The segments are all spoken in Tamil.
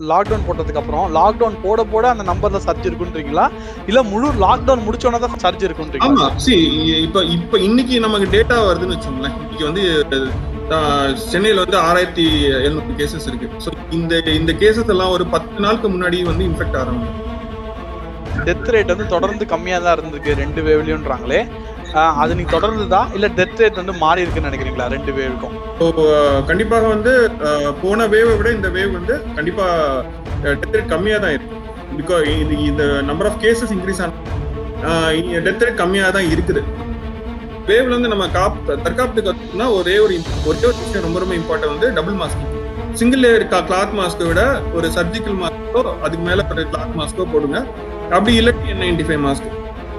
லாக்டவுன் போட்டதுக்கு அப்புறம் லாக்டவுன் போட போட அந்த நம்பர்ல சர்ஜ் இருக்குன்றீங்களா இல்ல முழு லாக்டவுன் முடிச்சோன்னா தான் சர்ஜ் இருக்குன்றீங்களா ஆமா சி இப்ப இப்ப இன்னைக்கு நமக்கு டேட்டா வருதுன்னு வச்சுக்கோங்களேன் இன்னைக்கு வந்து அஹ், சென்னையில வந்து ஆறாயிரத்தி எழுநூறு கேசஸ் இருக்கு ஸோ இந்த இந்த கேசஸ் எல்லாம் ஒரு பத்து நாளுக்கு முன்னாடி வந்து இன்ஃபெக்ட் ஆகிறாங்க டெத் ரேட் வந்து தொடர்ந்து கம்மியா தான் இருந்திருக்கு ரெண்டு வேவ்லயும்ன்றாங்களே ஆஹ் அது நீங்க தொடர்ந்துதா இல்ல டெத் ரேட் வந்து மாறி இருக்குன்னு நினைக்கிறீங்களா ரெண்டு வேவுக்கும் ஸோ கண்டிப்பாக வந்து அஹ், போன வேவை விட இந்த வேவ் வந்து கண்டிப்பா டெத் ரேட் கம்மியா தான் இருக்கு பிகாஸ் இது இந்த நம்பர் ஆஃப் கேசஸ் இன்க்ரீஸ் ஆன டெத் ரேட் கம்மியா தான் இருக்குது வேவ்ல வந்து நம்ம காப் தற்காப்புக்கு பார்த்தோம்னா ஒரே ஒரு imp- ஒரே ஒரு விஷயம் ரொம்ப ரொம்ப இம்பார்ட்டன் வந்து double mask single layer cloth மாஸ்க்கை விட ஒரு சர்ஜிக்கல் மாஸ்க்கோ அதுக்கு மேல ஒரு கிளாத் மாஸ்க்கோ போடுங்க அப்படி இல்லாட்டி என் நைன்டி ஃபைவ் மாஸ்க்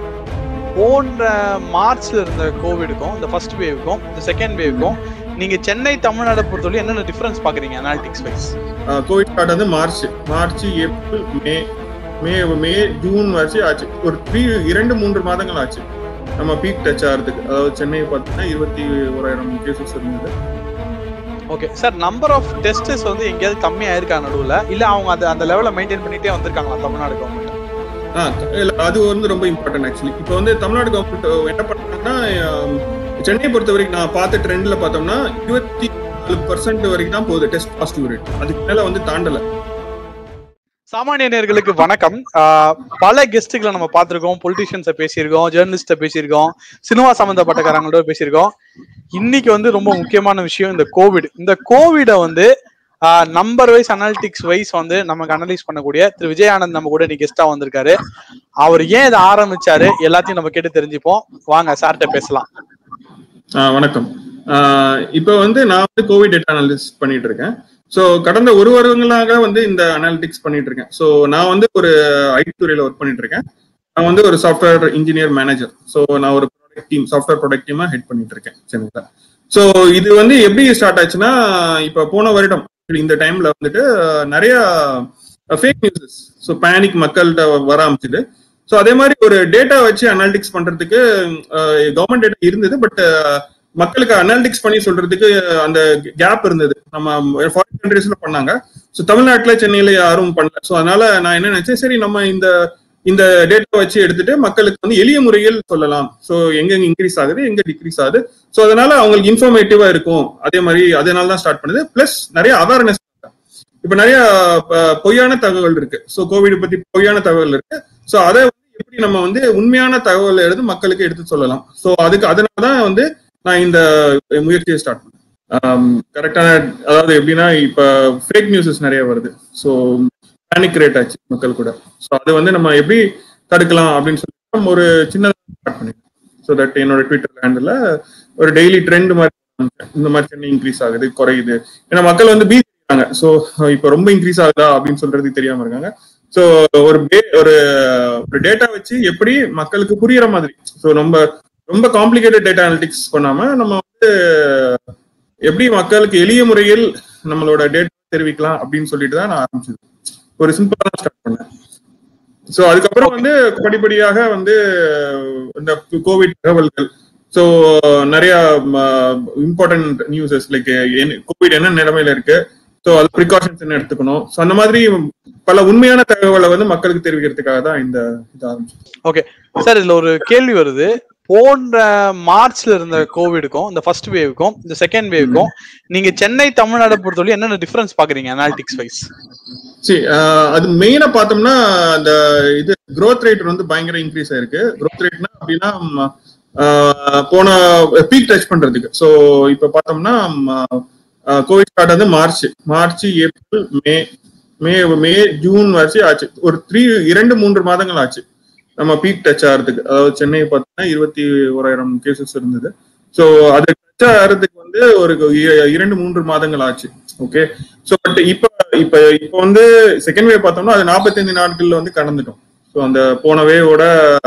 போன்ற மார்ச்ல இருந்த கோவிடுக்கும் இந்த ஃபர்ஸ்ட் வேவுக்கும் இந்த செகண்ட் வேவுக்கும் நீங்க சென்னை தமிழ்நாடு பொறுத்தவரை என்னென்ன டிஃபரன்ஸ் பாக்குறீங்க அனாலிட்டிக்ஸ் வைஸ் கோவிட் ஸ்டார்ட் வந்து March March April May May May June வரைக்கும் ஆச்சு ஒரு த்ரீ இரண்டு மூன்று மாதங்கள் ஆச்சு நம்ம பீக் டச் ஆகிறதுக்கு அதாவது சென்னை பார்த்தீங்கன்னா இருபத்தி ஓராயிரம் கேசஸ் இருந்தது okay sir number of tests வந்து எங்கேயாவது கம்மியா இருக்கா நடுவுல இல்ல அவங்க அது அந்த லெவலை மெயின்டைன் பண்ணிட்டே வந்திருக்காங்களா தமிழ்நாடு கவர்மெண்ட் ஆ இல்ல, அது வந்து ரொம்ப இம்பார்ட்டன்ட் ஆக்சுவலி இப்போ வந்து தமிழ்நாடு கவர்மெண்ட் என்ன பண்ணாங்கன்னா ஆம், சென்னையை பொறுத்த வரைக்கும் நான் பார்த்த ட்ரெண்ட்ல பார்த்தோம்னா இருபத்தி நாலு பர்சன்ட் வரைக்கும் தான் போகுது டெஸ்ட் பாசிட்டிவ் ரேட் அதுக்கு மேல வந்து தாண்டல சாமானிய நேயர்களுக்கு வணக்கம் ஆஹ் பல கெஸ்ட்டுகளை நம்ம பார்த்திருக்கோம் பொலிட்டிஷியன்ஸை பேசியிருக்கோம் ஜேர்னலிஸ்ட பேசியிருக்கோம் சினிமா சம்பந்தப்பட்டக்காரங்களோட பேசியிருக்கோம் இன்னைக்கு வந்து ரொம்ப முக்கியமான விஷயம் இந்த கோவிட் இந்த கோவிட வந்து நம்பர் வைஸ் அனாலிட்டிக்ஸ் வைஸ் வந்து நமக்கு அனலைஸ் பண்ணக்கூடிய திரு விஜயானந்த் நம்ம கூட இன்னைக்கு கெஸ்டா வந்திருக்காரு அவர் ஏன் இதை ஆரம்பிச்சாரு எல்லாத்தையும் நம்ம கேட்டு தெரிஞ்சுப்போம் வாங்க சார்கிட்ட பேசலாம் ஆ, வணக்கம் இப்போ வந்து நான் வந்து கோவிட் டேட்டா அனாலிசிஸ் பண்ணிட்டு இருக்கேன் ஸோ கடந்த ஒரு வருடங்களாக வந்து இந்த அனாலிட்டிக்ஸ் பண்ணிட்டு இருக்கேன் ஸோ நான் வந்து ஒரு ஐடி துறையில ஒர்க் பண்ணிட்டு இருக்கேன் நான் வந்து ஒரு சாஃப்ட்வேர் இன்ஜினியர் மேனேஜர் ஸோ நான் ஒரு ப்ராடக்ட் டீம் சாஃப்ட்வேர் ப்ராடக்ட் டீமா ஹெட் பண்ணிட்டு இருக்கேன் சென்னையில் ஸோ இது வந்து எப்படி ஸ்டார்ட் ஆச்சுன்னா இப்போ போன வருடம் இந்த டைம்ல வந்துட்டு நிறைய ஃபேக் நியூஸஸ் ஸோ பேனிக் மக்கள்கிட்ட வர ஆரம்பிச்சுது ஸோ அதே மாதிரி ஒரு டேட்டா வச்சு அனாலிட்டிக்ஸ் பண்றதுக்கு கவர்மெண்ட் டேட்டா இருந்தது பட் மக்களுக்கு அனாலிட்டிக்ஸ் பண்ணி சொல்றதுக்கு அந்த கேப் இருந்தது நம்ம ஃபாரின் கண்ட்ரீஸ்ல பண்ணாங்க ஸோ தமிழ்நாட்டுல சென்னையில யாரும் பண்ணல ஸோ அதனால நான் என்ன நினைச்சேன் சரி நம்ம இந்த இந்த டேட்டா வச்சு எடுத்துட்டு மக்களுக்கு வந்து எளிய முறையில் சொல்லலாம் ஸோ எங்க இன்க்ரீஸ் ஆகுது எங்க டிக்ரீஸ் ஆகுது ஸோ அதனால அவங்களுக்கு இன்ஃபர்மேட்டிவா இருக்கும் அதே மாதிரி அதனால தான் ஸ்டார்ட் பண்ணுது பிளஸ் நிறைய அவேர்னஸ் இப்ப நிறைய ப- பொய்யான தகவல் இருக்கு ஸோ கோவிட் பத்தி பொய்யான தகவல் இருக்கு ஸோ அதை வந்து எப்படி நம்ம வந்து உண்மையான தகவலை எடுத்து மக்களுக்கு எடுத்து சொல்லலாம் ஸோ அதுக்கு அதனால தான் வந்து நான் இந்த முயற்சியை ஸ்டார்ட் பண்ணேன் கரெக்டான அதாவது எப்படின்னா இப்ப ஃபேக் நியூஸஸ் நிறைய வருது ஸோ பேனிக் ரேட் ஆச்சு மக்கள் கூட ஸோ அது வந்து நம்ம எப்படி தடுக்கலாம் அப்படின்னு சொல்லி நம்ம ஒரு சின்னதாக ஸ்டார்ட் பண்ணிருக்கோம் ஸோ தட் என்னோட ட்விட்டர் ஹேண்டில் ஒரு டெய்லி ட்ரெண்ட் மாதிரி காமிச்சேன். இந்த மாதிரி சென்னை இன்க்ரீஸ் ஆகுது குறையுது ஏன்னா மக்கள் வந்து பீச் இருக்காங்க ஸோ இப்போ ரொம்ப இன்க்ரீஸ் ஆகுதா அப்படின்னு சொல்றதுக்கு தெரியாம இருக்காங்க ஸோ ஒரு base- ஒரு ஒரு டேட்டா வச்சு எப்படி மக்களுக்கு புரியுற மாதிரி ஸோ ரொம்ப ரொம்ப காம்ப்ளிகேட்டட் டேட்டா அனலிட்டிக்ஸ் பண்ணாம நம்ம வந்து எப்படி மக்களுக்கு எளிய முறையில் நம்மளோட டேட்டா தெரிவிக்கலாம் அப்படின்னு சொல்லிட்டு தான் நான் ஆரம்பிச்சது ஒரு சிம்பிளா ஸ்டார்ட் பண்ணேன் ஸோ அதுக்கப்புறம் வந்து படிப்படியாக வந்து இந்த கோவிட் தகவல்கள் ஸோ நிறைய இம்பார்ட்டன்ட் நியூஸஸ் லைக் கோவிட் என்ன நிலைமையில இருக்கு ஸோ அது ப்ரிகாஷன்ஸ் என்ன எடுத்துக்கணும் ஸோ அந்த மாதிரி பல உண்மையான தகவலை வந்து மக்களுக்கு தெரிவிக்கிறதுக்காக தான் இந்த இது ஆரம்பிச்சது ஓகே சார் இதுல ஒரு கேள்வி வருது போன்ற மார்ச்ல இருந்த கோவிடுக்கும் இந்த ஃபர்ஸ்ட் வேவுக்கும் இந்த செகண்ட் வேவுக்கும் நீங்க சென்னை தமிழ்நாடு பொறுத்தவரை என்னென்ன டிஃபரன்ஸ் பாக்குறீங்க அனாலிட்டிக்ஸ் வைஸ் சரி ஆஹ் அது மெயினா பார்த்தோம்னா அந்த இது growth ரேட் வந்து பயங்கர இன்க்ரீஸ் ஆயிருக்கு growth ரேட்னா அப்படின்னா ம், ஆஹ் போன பீக் டச் பண்றதுக்கு ஸோ இப்போ பார்த்தோம்னா கோவிட் ஸ்டார்ட் வந்து March March April May May May June வரைக்கும் ஆச்சு ஒரு த்ரீ இரண்டு மூன்று மாதங்கள் ஆச்சு நம்ம பீக் டச் ஆகிறதுக்கு அதாவது சென்னை பார்த்தோம்னா இருபத்தி ஓராயிரம் கேசஸ் இருந்தது ஸோ அது டச் ஆகிறதுக்கு வந்து ஒரு இ- இரண்டு மூன்று மாதங்கள் ஆச்சு ஓகே ஸோ பட் இப்போ இப்போ இப்போ வந்து செகண்ட் வேவ் பார்த்தோம்னா அது நாற்பத்தைந்து நாட்கள்ல வந்து கடந்துட்டோம் ஸோ அந்த போன வேவோட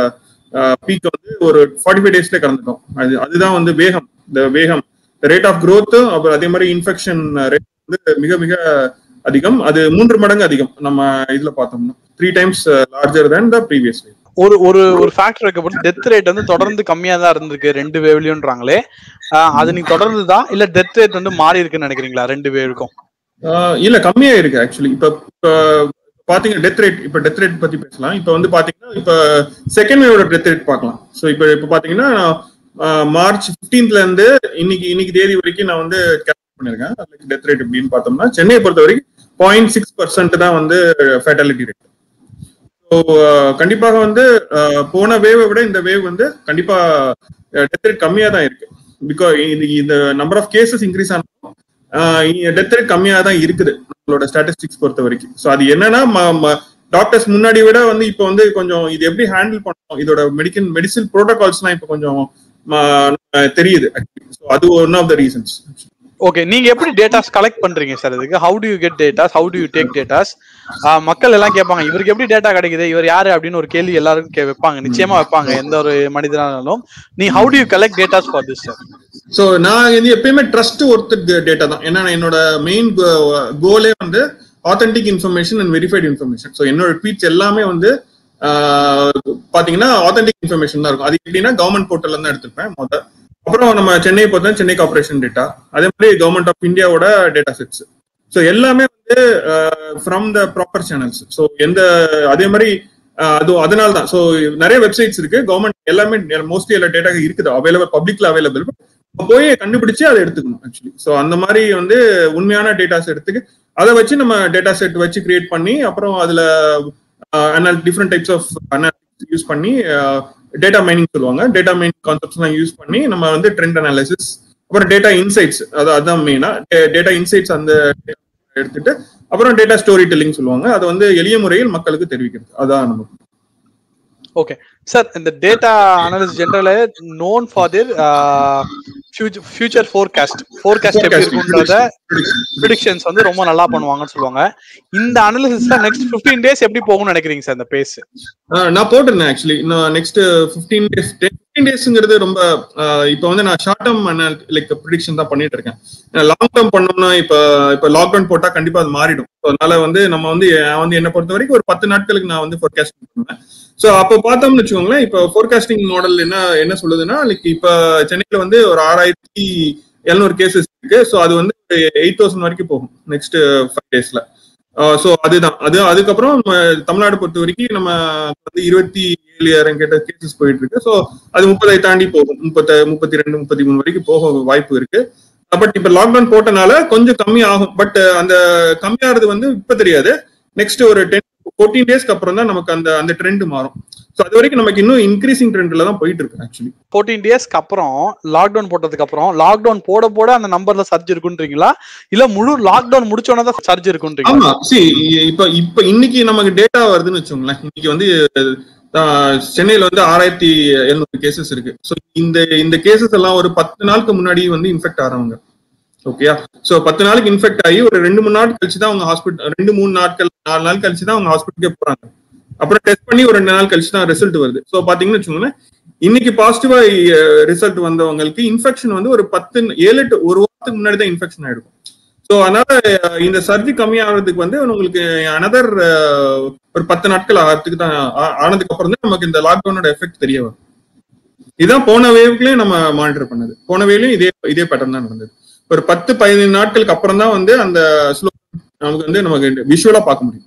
பீக் வந்து ஒரு ஃபார்ட்டி ஃபைவ் டேஸ்ல கடந்துட்டோம் அது அதுதான் வந்து வேகம் இந்த வேகம் ரேட் ஆஃப் growth அப்புறம் அதே மாதிரி இன்ஃபெக்ஷன் ரேட் வந்து மிக மிக அதிகம் அது மூன்று மடங்கு அதிகம் நம்ம இதுல பார்த்தோம்னா three times larger than the previous wave ஒரு ஒரு ஒரு ஃபேக்டர் இருக்கப்பட்டு டெத் ரேட் வந்து தொடர்ந்து கம்மியா தான் இருந்திருக்கு ரெண்டு வேவ்லயும்ன்றாங்களே ஆஹ் அது நீங்க தொடர்ந்துதா இல்ல டெத் ரேட் வந்து மாறி இருக்குன்னு நினைக்கிறீங்களா ரெண்டு வேவுக்கும் ஆஹ் இல்ல கம்மியா இருக்கு ஆக்சுவலி இப்ப இப்ப பாத்தீங்க டெத் ரேட் இப்ப டெத் ரேட் பத்தி பேசலாம் இப்ப வந்து பாத்தீங்கன்னா இப்ப செகண்ட் வேவோட டெத் ரேட் பார்க்கலாம் ஸோ இப்ப இப்ப பாத்தீங்கன்னா ஆஹ் மார்ச் 15th ல இருந்து இன்னைக்கு இன்னைக்கு தேதி வரைக்கும் நான் வந்து கேல்குலேட் பண்ணிருக்கேன் டெத் ரேட் எப்படின்னு பார்த்தோம்னா சென்னையை பொறுத்த வரைக்கும் பாயிண்ட் சிக்ஸ் பர்சன்ட் தான் வந்து ஃபேட்டாலிட்டி ரேட் ஸோ கண்டிப்பாக வந்து ஆஹ் போன வேவை விட இந்த வேவ் வந்து கண்டிப்பா டெத் ரேட் கம்மியா தான் இருக்கு பிகாஸ் இந்த நம்பர் ஆஃப் கேசஸ் இன்க்ரீஸ் ஆனாலும் டெத் ரேட் கம்மியா தான் இருக்குது நம்மளோட ஸ்டாட்டிஸ்டிக்ஸ் பொறுத்த வரைக்கும் ஸோ அது என்னன்னா டாக்டர்ஸ் முன்னாடி விட வந்து இப்போ வந்து கொஞ்சம் இது எப்படி ஹேண்டில் பண்ணணும் இதோட மெடிக்கல் மெடிசின் ப்ரோட்டோகால்ஸ்லாம் இப்போ கொஞ்சம் ம- தெரியுது ஸோ அது one of the reasons okay நீங்க எப்படி டேட்டாஸ் கலெக்ட் பண்றீங்க சார் இதுக்கு how do you get datas how do you take datas மக்கள் எல்லாம் கேட்பாங்க இவருக்கு எப்படி டேட்டா கிடைக்குது இவர் யாரு அப்படின்னு ஒரு கேள்வி எல்லாருக்கும் கே- வைப்பாங்க நிச்சயமா வைப்பாங்க எந்த ஒரு மனிதனாலும் நீ how do you collect datas for this sir so நான் இது எப்பயுமே ட்ரஸ்ட் ஒருத்தர் டேட்டா தான் ஏன்னா என்னோட மெயின் கோலே வந்து authentic information and verified information so என்னோட ட்வீட்ஸ் எல்லாமே வந்து ஆஹ், பாத்தீங்கன்னா ஆத்தென்டிக் இன்ஃபர்மேஷன் தான் இருக்கும் அது எப்படின்னா கவர்மெண்ட் போர்ட்டல்ல தான் எடுத்திருப்பேன் மொதல் அப்புறம் நம்ம சென்னை பார்த்தா சென்னை கார்பரேஷன் டேட்டா அதே மாதிரி கவர்மெண்ட் ஆஃப் இந்தியாவோட டேட்டா செட்ஸ் ஸோ எல்லாமே வந்து from the proper channels so எந்த அதே மாதிரி ஆஹ், அது அதனால தான் ஸோ நிறைய வெப்சைட்ஸ் இருக்கு கவர்மெண்ட் எல்லாமே மோஸ்ட்லி எல்லா டேட்டா இருக்குது அவைலபிள் பப்ளிக்ல அவைலபிள் போய் கண்டுபிடிச்சு அதை எடுத்துக்கணும் ஆக்சுவலி ஸோ அந்த மாதிரி வந்து உண்மையான டேட்டாஸ் எடுத்துக்கு அதை வச்சு நம்ம டேட்டா செட் வச்சு கிரியேட் பண்ணி அப்புறம் அதுல டிஃப்ரெண்ட் டைப்ஸ் ஆஃப் யூஸ் பண்ணி டேட்டா மைனிங் சொல்லுவாங்க டேட்டா மைனிங் கான்செப்ட்ஸ்லாம் யூஸ் பண்ணி நம்ம வந்து ட்ரெண்ட் அனாலிசிஸ் அப்புறம் டேட்டா இன்சைட்ஸ் அது அதுதான் மெயினா டேட்டா இன்சைட்ஸ் அந்த எடுத்துட்டு அப்புறம் டேட்டா ஸ்டோரி டெல்லிங் சொல்லுவாங்க அதை வந்து எளிய முறையில் மக்களுக்கு தெரிவிக்கிறது அதான் நமக்கு ஓகே சார் இந்த டேட்டா அனாலிசிஸ் ஜென்ரலே known for their future forecast forecast எப்படி இருக்குன்றத ப்ரிடிக்ஷன்ஸ் வந்து ரொம்ப நல்லா பண்ணுவாங்கன்னு சொல்லுவாங்க இந்த அனாலிசிஸ்ல நெக்ஸ்ட் 15 டேஸ் எப்படி போகும்னு நினைக்கிறீங்க சார் இந்த பேஸ் ஆஹ் நான் போட்டிருந்தேன் ஆக்சுவலி நான் நெக்ஸ்ட் ஃபிஃப்டீன் டேஸ் ஃபிஃப்டீன் டேஸ்ங்கிறது ரொம்ப ஆஹ் இப்போ வந்து நான் ஷார்ட் டேர்ம் லைக் ப்ரிடிக்ஷன் தான் பண்ணிட்டு இருக்கேன் லாங் டேர்ம் பண்ணோம்னா இப்போ இப்போ லாக்டவுன் போட்டா கண்டிப்பா அது மாறிடும் So, அதனால வந்து நம்ம வந்து நான் வந்து என்ன பொறுத்த வரைக்கும் ஒரு பத்து நாட்களுக்கு நான் வந்து ஃபோர்காஸ்டிங் பண்ணுவேன் ஸோ அப்போ பார்த்தோம்னு வச்சுக்கோங்களேன் இப்போ ஃபோர்காஸ்டிங் மாடல் என்ன என்ன சொல்லுதுன்னா லைக் இப்போ சென்னையில வந்து ஒரு ஆறாயிரத்தி எழுநூறு கேசஸ் இருக்கு ஸோ அது வந்து எயிட் தௌசண்ட் வரைக்கும் போகும் நெக்ஸ்ட் ஃபைவ் டேஸ்ல ஸோ அதுதான் அது அதுக்கப்புறம் நம்ம தமிழ்நாடு பொறுத்த வரைக்கும் நம்ம வந்து இருபத்தி ஏழு கேட்ட கேசஸ் போயிட்டு இருக்கு ஸோ அது முப்பதை தாண்டி போகும் முப்பத்த முப்பத்தி ரெண்டு முப்பத்தி மூணு வரைக்கும் போக வாய்ப்பு இருக்கு பட் இப்ப லாக்டவுன் போட்டனால கொஞ்சம் கம்மி ஆகும் பட் அந்த கம்மியாகிறது வந்து இப்ப தெரியாது நெக்ஸ்ட் ஒரு டென் ஃபோர்டீன் டேஸ்க்கு அப்புறம் தான் நமக்கு அந்த அந்த ட்ரெண்ட் மாறும் ஸோ அது வரைக்கும் நமக்கு இன்னும் இன்க்ரீசிங் ட்ரெண்ட்ல தான் போயிட்டு இருக்கு ஆக்சுவலி 14 டேஸ்க்கு அப்புறம் லாக்டவுன் போட்டதுக்கு அப்புறம் லாக்டவுன் போட போட அந்த நம்பர்ல சர்ஜ் இருக்குன்றீங்களா இல்ல முழு லாக்டவுன் முடிச்சோன்னா தான் சர்ஜ் இருக்குன்றீங்களா ஆமா சி இப்ப இப்ப இன்னைக்கு நமக்கு டேட்டா வருதுன்னு வச்சுக்கோங்களேன் இன்னைக்கு வந்து ஆஹ், சென்னையில வந்து ஆறாயிரத்தி எழுநூறு கேசஸ் இருக்கு ஸோ இந்த இந்த கேசஸ் எல்லாம் ஒரு பத்து நாளுக்கு முன்னாடி வந்து இன்ஃபெக்ட் ஆறவங்க ஓகேயா சோ பத்து நாளுக்கு இன்ஃபெக்ட் ஆகி ஒரு ரெண்டு மூணு நாள் கழிச்சு தான் அவங்க ஹாஸ்பிட்டல் ரெண்டு மூணு நாட்கள் நாலு நாள் கழிச்சு தான் அவங்க ஹாஸ்பிட்டலுக்கே போறாங்க அப்புறம் டெஸ்ட் பண்ணி ஒரு ரெண்டு நாள் கழிச்சு தான் ரிசல்ட் வருது ஸோ பாத்தீங்கன்னு வச்சுக்கோங்களேன் இன்னைக்கு பாசிட்டிவா ரிசல்ட் வந்தவங்களுக்கு இன்ஃபெக்ஷன் வந்து ஒரு பத்து ஏழு எட்டு ஒரு வாரத்துக்கு முன்னாடி தான் இன்ஃபெக்ஷன் ஆயிடும் ஸோ அதனால அஹ், இந்த சர்ஜி கம்மியாகிறதுக்கு வந்து உங்களுக்கு அனதர் ஒரு பத்து நாட்கள் ஆகிறதுக்கு தான் ஆ- ஆனதுக்கு அப்புறம் தான் நமக்கு இந்த லாக்டவுனோட எஃபெக்ட் தெரிய வரும் இதான் போன வேவ்லயும் நம்ம மானிட்டர் பண்ணது போன வேவ்லயும் இதே இதே பேட்டர்ன் தான் நடந்தது ஒரு பத்து பதினைந்து நாட்களுக்கு அப்புறம் தான் வந்து அந்த ஸ்லோ நமக்கு வந்து நமக்கு விஷுவலா பார்க்க முடியும்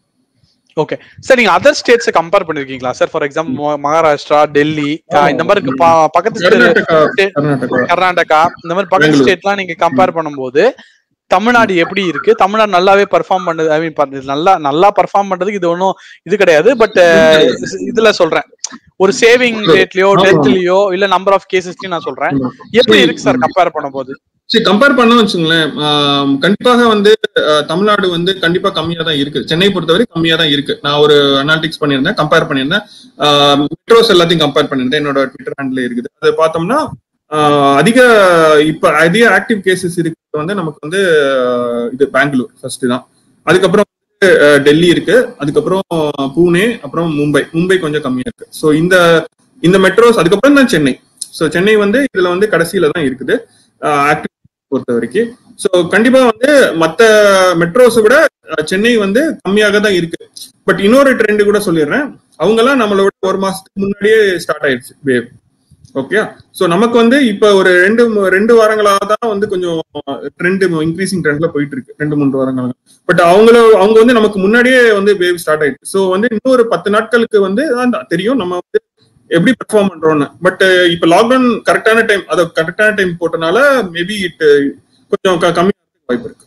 ஓகே சார் நீங்க அதர் ஸ்டேட்ஸ் கம்பேர் பண்ணிருக்கீங்களா sir for example Maharashtra Delhi ah இந்த மாதிரி இருக்கு பா- பக்கத்து state- கர்நாடகா state- கர்நாடகா கர்நாடகா இந்த மாதிரி பக்கத்து பெங்களூர். ஸ்டேட்லாம் நீங்க கம்பேர் பண்ணும்போது தமிழ்நாடு எப்படி இருக்கு தமிழ்நாடு நல்லாவே பெர்ஃபார்ம் பண்ணுது ஐ மீன் நல்லா நல்லா பெர்ஃபார்ம் பண்றதுக்கு இது ஒன்றும் இது கிடையாது பட் இதுல சொல்றேன் ஒரு சேவிங் ரேட்லயோ டெத்லயோ இல்ல நம்பர் ஆஃப் கேசஸ்லயும் நான் சொல்றேன் எப்படி இருக்கு சார் கம்பேர் பண்ணும்போது சரி கம்பேர் பண்ண வச்சுங்களேன் ஆம், கண்டிப்பாக வந்து அஹ், தமிழ்நாடு வந்து கண்டிப்பா கம்மியா தான் இருக்கு சென்னை பொறுத்தவரை கம்மியா தான் இருக்கு நான் ஒரு அனாலிட்டிக்ஸ் பண்ணியிருந்தேன் கம்பேர் பண்ணியிருந்தேன் மெட்ரோஸ் எல்லாத்தையும் கம்பேர் பண்ணியிருந்தேன் என்னோட ட்விட்டர் ஹேண்ட்ல இருக்குது அது பார்த்தோம்னா ஆஹ், அதிக இப்ப அதிக ஆக்டிவ் கேசஸ் இருக்கிறது வந்து நமக்கு வந்து அஹ், இது பெங்களூர் ஃபர்ஸ்ட் தான் அதுக்கப்புறம் வந்து, அஹ், டெல்லி இருக்கு அதுக்கப்புறம் பூனே அப்புறம் மும்பை மும்பை கொஞ்சம் கம்மியா இருக்கு ஸோ இந்த இந்த மெட்ரோஸ் அதுக்கப்புறம் தான் சென்னை ஸோ சென்னை வந்து இதுல வந்து கடைசியில தான் இருக்குது ஆக்டிவ் பொறுத்த வரைக்கும் ஸோ கண்டிப்பா வந்து மத்த மெட்ரோஸை விட அஹ், சென்னை வந்து கம்மியாக தான் இருக்கு பட் இன்னொரு ட்ரெண்ட் கூட சொல்லிடுறேன் அவங்க எல்லாம் நம்மளை விட ஒரு மாசத்துக்கு முன்னாடியே ஸ்டார்ட் ஆயிடுச்சு வேவ் ஓகே சோ நமக்கு வந்து இப்ப ஒரு ரெண்டு மு- ரெண்டு வாரங்களா தான் வந்து கொஞ்சம் ட்ரெண்ட் இன்க்ரீசிங் ட்ரெண்ட்ல போயிட்டு இருக்கு ரெண்டு மூன்று வாரங்களா பட் அவங்கள அவங்க வந்து நமக்கு முன்னாடியே வந்து வேவ் ஸ்டார்ட் ஆயிடுச்சு சோ வந்து இன்னொரு பத்து நாட்களுக்கு வந்து தான் தெரியும் நம்ம வந்து எப்படி பெர்ஃபார்ம் பண்றோம்னு பட் இப்ப லாக்டவுன் கரெக்டான டைம் அதை கரெக்டான டைம் போட்டனால மேபி இட் கொஞ்சம் க- கம்மியா வாய்ப்பு இருக்கு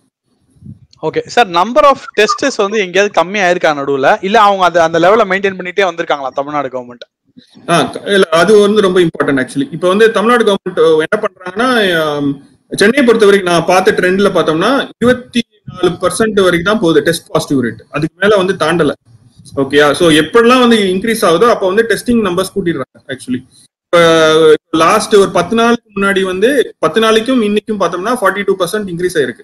okay sir number of tests வந்து எங்கேயாவது கம்மியா இருக்கா நடுவுல இல்ல அவங்க அது அந்த லெவல மெயின்டைன் பண்ணிட்டே வந்திருக்காங்களா தமிழ்நாடு கவர்மெண்ட் ஆ, க- இல்ல அது வந்து ரொம்ப இம்பார்ட்டன்ட் ஆக்சுவலி இப்போ வந்து தமிழ்நாடு கவர்மெண்ட் என்ன பண்றாங்கன்னா ஆம், சென்னையை பொறுத்த வரைக்கும் நான் பார்த்த ட்ரெண்ட்ல பார்த்தோம்னா இருபத்தி நாலு பர்சன்ட் வரைக்கும் தான் போகுது டெஸ்ட் பாசிட்டிவ் ரேட் அதுக்கு மேல வந்து தாண்டல ஓகேயா சோ எப்படிலாம் வந்து இன்க்ரீஸ் ஆகுதோ அப்போ வந்து டெஸ்டிங் நம்பர்ஸ் கூட்டிடுறாங்க ஆக்சுவலி இப்போ லாஸ்ட் ஒரு பத்து நாளுக்கு முன்னாடி வந்து பத்து நாளைக்கும் இன்னைக்கும் பார்த்தோம்னா ஃபார்ட்டி டூ பர்சன்ட் இன்க்ரீஸ் ஆயிருக்கு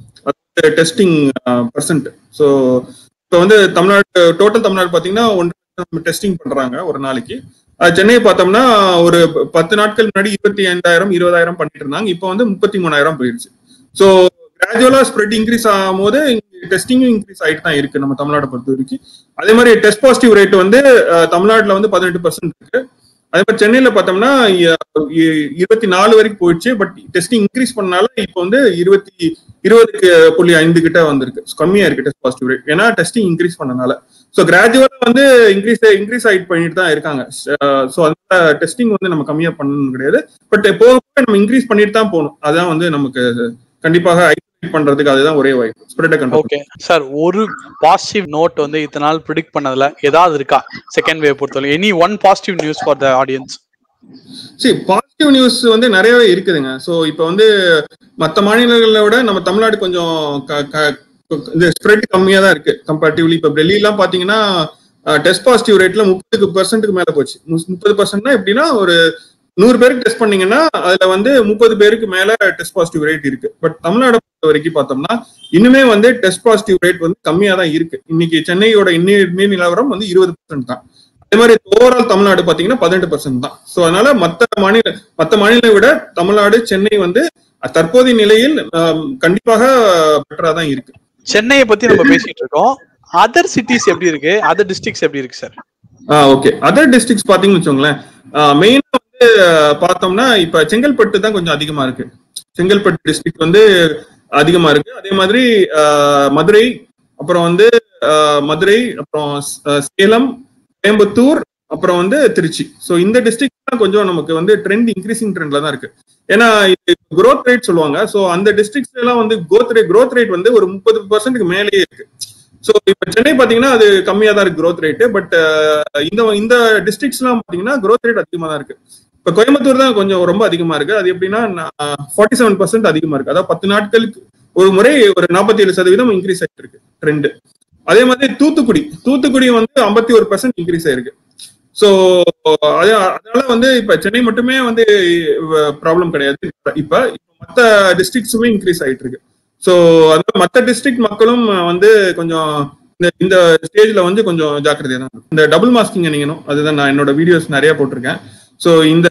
டெஸ்டிங் பர்சன்ட் ஸோ இப்போ வந்து தமிழ்நாடு டோட்டல் தமிழ்நாடு பார்த்தீங்கன்னா ஒன்று டெஸ்டிங் பண்றாங்க ஒரு நாளைக்கு அஹ் சென்னை பார்த்தோம்னா ஒரு ப- பத்து நாட்கள் முன்னாடி இருபத்தி ஐந்தாயிரம் இருபதாயிரம் பண்ணிட்டு இருந்தாங்க இப்போ வந்து முப்பத்தி மூணாயிரம் போயிடுச்சு ஸோ கிராஜுவலா ஸ்ப்ரெட் இன்க்ரீஸ் ஆகும் போது டெஸ்டிங்கும் இன்க்ரீஸ் ஆயிட்டு தான் இருக்கு நம்ம தமிழ்நாடு பொறுத்த வரைக்கும் அதே மாதிரி டெஸ்ட் பாசிட்டிவ் ரேட் வந்து அஹ், தமிழ்நாட்டுல வந்து பதினெட்டு பர்சன்ட் இருக்கு அதே மாதிரி சென்னையில பார்த்தோம்னா இ- இ- இருபத்தி நாலு வரைக்கும் போயிடுச்சு பட் டெஸ்டிங் இன்க்ரீஸ் பண்ணனால இப்போ வந்து இருபத்தி இருபதுக்கு புள்ளி ஐந்து கிட்ட வந்திருக்கு கம்மியா இருக்கு டெஸ்ட் பாசிட்டிவ் ரேட் ஏன்னா டெஸ்டிங் இன்க்ரீஸ் பண்ணனால ஸோ கிராஜுவலா வந்து இன்க்ரீஸ் இன்க்ரீஸ் ஆயிட்டு பண்ணிட்டு தான் இருக்காங்க ஸோ அந்த டெஸ்டிங் வந்து நம்ம கம்மியா பண்ணணும் கிடையாது பட் போக போக நம்ம இன்க்ரீஸ் பண்ணிட்டு தான் போகணும் அதான் வந்து நமக்கு கண்டிப்பாக ஐசோலேட் பண்றதுக்கு அதுதான் ஒரே வாய்ப்பு ஸ்ப்ரெட் கண்ட்ரோல் ஓகே சார் ஒரு பாசிட்டிவ் நோட் வந்து இத்தனை நாள் ப்ரிடிக்ட் பண்ணதுல ஏதாவது இருக்கா செகண்ட் வேவ் பொறுத்தவரை any one positive news for the audience சரி பாசிட்டிவ் நியூஸ் வந்து நிறையவே இருக்குதுங்க ஸோ இப்போ வந்து மற்ற மாநிலங்களை விட நம்ம தமிழ்நாடு கொஞ்சம் க- க- இந்த ஸ்ப்ரெட் கம்மியா தான் இருக்கு கம்பேரிட்டிவ்லி இப்போ டெல்லிலாம் பாத்தீங்கன்னா டெஸ்ட் பாசிட்டிவ் ரேட்ல முப்பதுக்கு பர்சன்ட்டுக்கு மேல போச்சு முப்பது பர்சன்ட்னா எப்படின்னா ஒரு நூறு பேருக்கு டெஸ்ட் பண்ணீங்கன்னா அதுல வந்து முப்பது பேருக்கு மேல டெஸ்ட் பாசிட்டிவ் ரேட் இருக்கு பட் தமிழ்நாடு பொறுத்த வரைக்கும் பார்த்தோம்னா இன்னுமே வந்து டெஸ்ட் பாசிட்டிவ் ரேட் வந்து கம்மியா தான் இருக்கு இன்னைக்கு சென்னையோட இன்னி இன்னி நிலவரம் வந்து இருபது பர்சன்ட் தான் அதே மாதிரி ஓவரால் தமிழ்நாடு பாத்தீங்கன்னா பதினெட்டு பர்சன்ட் தான் சோ அதனால மத்த மாநில மத்த மாநிலங்களை விட தமிழ்நாடு சென்னை வந்து தற்போதைய நிலையில் ஆம், கண்டிப்பாக பெட்டரா தான் இருக்கு சென்னையை பத்தி நம்ம பேசிட்டு இருக்கோம் அதர் சிட்டிஸ் எப்படி இருக்கு அதர் டிஸ்ட்ரிக்ட்ஸ் எப்படி இருக்கு சார் ஆ ஓகே அதர் டிஸ்ட்ரிக்ட்ஸ் பாத்தீங்கன்னு வச்சுக்கோங்களேன் மெயினா வந்து ஆஹ், பார்த்தோம்னா இப்ப செங்கல்பட்டு தான் கொஞ்சம் அதிகமா இருக்கு செங்கல்பட்டு டிஸ்ட்ரிக்ட் வந்து அதிகமா இருக்கு அதே மாதிரி ஆஹ், மதுரை அப்புறம் வந்து ஆஹ், மதுரை அப்புறம் ஆஹ், சேலம் கோயம்புத்தூர் அப்புறம் வந்து திருச்சி ஸோ இந்த டிஸ்ட்ரிக்ட் தான் கொஞ்சம் நமக்கு வந்து ட்ரெண்ட் இன்க்ரீசிங் ட்ரெண்ட்ல தான் இருக்கு ஏன்னா growth ரேட் சொல்லுவாங்க ஸோ அந்த டிஸ்ட்ரிக்ட்ஸ் எல்லாம் வந்து growth ரேட் growth ரேட் வந்து ஒரு முப்பது பர்சன்ட்க்கு மேலேயே இருக்கு ஸோ இப்போ சென்னை பாத்தீங்கன்னா அது கம்மியா தான் இருக்கு growth ரேட் பட் இந்த இந்த டிஸ்ட்ரிக்ட்ஸ்லாம் பாத்தீங்கன்னா growth ரேட் அதிகமா தான் இருக்கு இப்போ கோயம்புத்தூர் தான் கொஞ்சம் ரொம்ப அதிகமா இருக்கு அது எப்படின்னா ஃபார்ட்டி செவன் பர்சன்ட் அதிகமா இருக்கு அதாவது பத்து நாட்களுக்கு ஒரு முறை ஒரு நாற்பத்தி ஏழு சதவீதம் இன்க்ரீஸ் ஆயிட்டு இருக்கு ட்ரெண்ட் அதே மாதிரி தூத்துக்குடி தூத்துக்குடி வந்து ஐம்பத்தி ஒரு பர்சன்ட் இன்க்ரீஸ் ஆயிருக்கு ஸோ அதனால வந்து இப்ப சென்னை மட்டுமே வந்து ப்ராப்ளம் கிடையாது இப்ப இப்ப மற்ற டிஸ்ட்ரிக்ட்ஸுமே இன்க்ரீஸ் ஆயிட்டு இருக்கு ஸோ அதனால மற்ற டிஸ்ட்ரிக்ட் மக்களும் வந்து கொஞ்சம் இந்த இந்த ஸ்டேஜ்ல வந்து கொஞ்சம் ஜாக்கிரதையா தான் இருக்கும். இந்த டபுள் மாஸ்கிங் அணியணும் அதுதான் நான் என்னோட வீடியோஸ் நிறைய போட்டிருக்கேன் ஸோ இந்த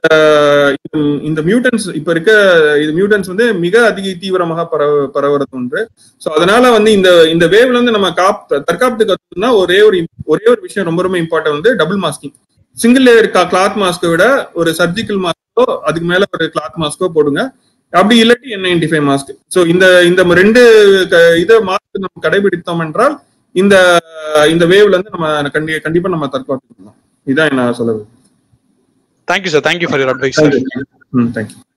இந்த மியூட்டன்ஸ் இப்ப இருக்க இது மியூட்டன்ஸ் வந்து மிக அதிக தீவிரமாக பரவ பரவுறது ஒன்று ஸோ அதனால வந்து இந்த இந்த வேவ்ல இருந்து நம்ம காப் தற்காப்புக்கு கத்துனா ஒரே ஒரு ஒரே ஒரு விஷயம் ரொம்ப ரொம்ப இம்பார்ட்டன் வந்து double masking single layer cloth மாஸ்க்கை விட ஒரு சர்ஜிக்கல் மாஸ்க்கோ அதுக்கு மேல ஒரு கிளாத் மாஸ்க்கோ போடுங்க அப்படி இல்லாட்டி N ninety five mask so இந்த இந்த ரெண்டு க- இதை மாஸ்க் நம்ம கடைபிடித்தோம் என்றால் இந்த இந்த வேவ்ல இருந்து நம்ம கண்டி கண்டிப்பா நம்ம தற்காத்துக்கலாம் இதான் நான் சொல்ல thank you sir thank you for your advice sir hmm thank you